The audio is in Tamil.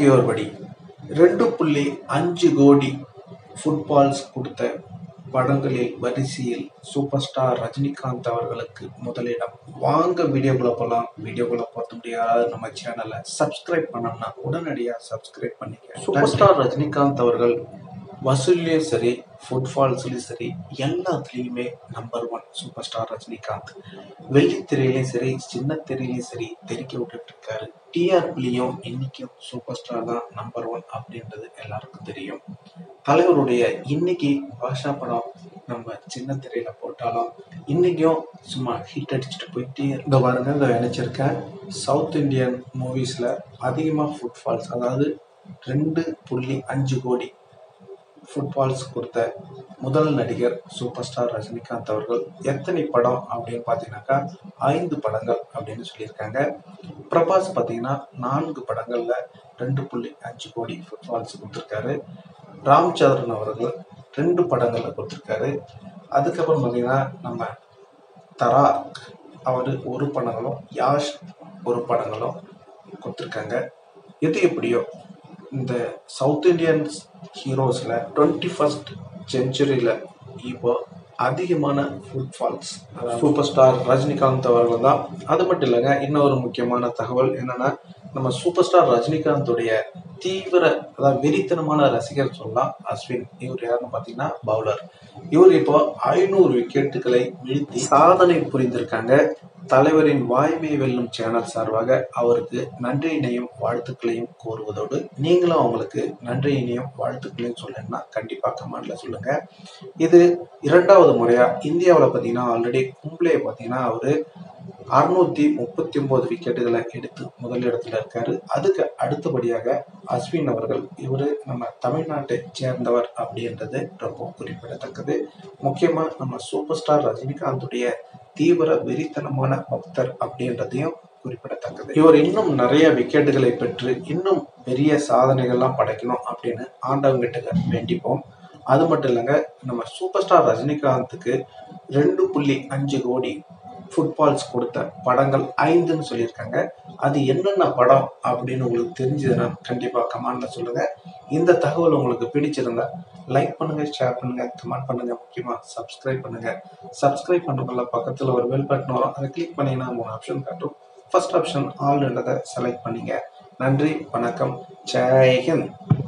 ஆகியோர்படி ரெண்டு புள்ளி அஞ்சு கோடி ஃபுட்பால்ஸ் கொடுத்த படங்களில் வரிசையில் சூப்பர் ஸ்டார் ரஜினிகாந்த் அவர்களுக்கு முதலிடம் வாங்க வீடியோக்குள்ள போகலாம் வீடியோக்குள்ள பார்த்து முடியாது நம்ம சேனலை சப்ஸ்கிரைப் பண்ணோம்னா உடனடியாக சப்ஸ்கிரைப் பண்ணிக்க சூப்பர் ஸ்டார் ரஜினிகாந்த் அவர்கள் வசூல்லையும் சரி ஃபுட்பால்ஸ்லையும் சரி எல்லாத்துலேயுமே number one superstar Rajinikanth வெள்ளித்திரையிலையும் சரி சின்ன திரையிலையும் சரி தெரிக்க விட்டுட்டு இருக்காரு டிஆர்பிலையும் இன்னைக்கும் சூப்பர் ஸ்டார் தான் நம்பர் ஒன் அப்படின்றது எல்லாருக்கும் தெரியும் தலைவருடைய இன்னைக்கு பாஷா படம் நம்ம சின்ன திரையில போட்டாலும் இன்னைக்கும் சும்மா ஹிட் அடிச்சுட்டு போயிட்டே இந்த பாருங்க இந்த நினைச்சிருக்கேன் சவுத் இந்தியன் மூவிஸ்ல அதிகமா ஃபுட்பால்ஸ் அதாவது ரெண்டு புள்ளி அஞ்சு கோடி ஃபுட்பால்ஸ் கொடுத்த முதல் நடிகர் சூப்பர் ஸ்டார் ரஜினிகாந்த் அவர்கள் எத்தனை படம் அப்படின்னு பார்த்தீங்கன்னாக்கா ஐந்து படங்கள் அப்படின்னு சொல்லியிருக்காங்க பிரபாஸ் பார்த்தீங்கன்னா நான்கு படங்கள்ல ரெண்டு புள்ளி அஞ்சு கோடி ஃபுட்பால்ஸ் கொடுத்துருக்காரு ராம்சந்திரன் அவர்கள் ரெண்டு படங்கள்ல கொடுத்துருக்காரு அதுக்கப்புறம் பார்த்தீங்கன்னா நம்ம தரா அவர் ஒரு படங்களும் யாஷ் ஒரு படங்களும் கொடுத்துருக்காங்க எது எப்படியோ இந்த சவுத் இந்தியன் ஹீரோஸில் டுவெண்ட்டி ஃபஸ்ட் செஞ்சுரியில் இப்போ அதிகமான ஃபுட்ஃபால்ஸ் சூப்பர் ஸ்டார் ரஜினிகாந்த் அவர்கள் தான் அது மட்டும் இல்லைங்க இன்னொரு முக்கியமான தகவல் என்னன்னா நம்ம சூப்பர் ஸ்டார் ரஜினிகாந்துடைய தீவிர அதாவது வெறித்தனமான ரசிகர் சொல்லலாம் அஸ்வின் இவர் யாருன்னு பார்த்தீங்கன்னா பவுலர் இவர் இப்போ ஐநூறு விக்கெட்டுகளை வீழ்த்தி சாதனை புரிந்திருக்காங்க தலைவரின் வாய்மை வெல்லும் சேனல் சார்பாக அவருக்கு நன்றியினையும் வாழ்த்துக்களையும் கோருவதோடு நீங்களும் அவங்களுக்கு நன்றியினையும் வாழ்த்துக்களையும் சொல்லணும்னா கண்டிப்பா கமெண்ட்ல சொல்லுங்க இது இரண்டாவது முறையா இந்தியாவில் பார்த்தீங்கன்னா ஆல்ரெடி கும்ப்ளே பார்த்தீங்கன்னா அவரு அறுநூத்தி முப்பத்தி ஒன்பது விக்கெட்டுகளை எடுத்து முதல் இடத்துல இருக்காரு அதுக்கு அடுத்தபடியாக அஸ்வின் அவர்கள் இவரு நம்ம தமிழ்நாட்டை சேர்ந்தவர் அப்படின்றது ரொம்ப குறிப்பிடத்தக்கது முக்கியமா நம்ம சூப்பர் ஸ்டார் ரஜினிகாந்துடைய தீவிர வெறித்தனமான பக்தர் அப்படின்றதையும் குறிப்பிடத்தக்கது இவர் இன்னும் நிறைய விக்கெட்டுகளை பெற்று இன்னும் பெரிய சாதனைகள்லாம் படைக்கணும் அப்படின்னு ஆண்டவங்கிட்ட வேண்டிப்போம் அது மட்டும் இல்லைங்க நம்ம சூப்பர் ஸ்டார் ரஜினிகாந்துக்கு ரெண்டு புள்ளி அஞ்சு கோடி ஃபுட்பால்ஸ் கொடுத்த படங்கள் ஐந்துன்னு சொல்லியிருக்காங்க அது என்னென்ன படம் அப்படின்னு உங்களுக்கு தெரிஞ்சதுன்னா கண்டிப்பாக கமெண்ட்ல சொல்லுங்க இந்த தகவல் உங்களுக்கு பிடிச்சிருந்தா லைக் பண்ணுங்க ஷேர் பண்ணுங்க கமெண்ட் பண்ணுங்க முக்கியமாக சப்ஸ்கிரைப் பண்ணுங்க சப்ஸ்கிரைப் பண்ணுறதுல பக்கத்தில் ஒரு பெல் பட்டன் வரும் அதை கிளிக் பண்ணீங்கன்னா மூணு ஆப்ஷன் காட்டும் ஃபர்ஸ்ட் ஆப்ஷன் ஆல்ன்றதை செலக்ட் பண்ணீங்க நன்றி வணக்கம் ஜெய் ஹிந்த்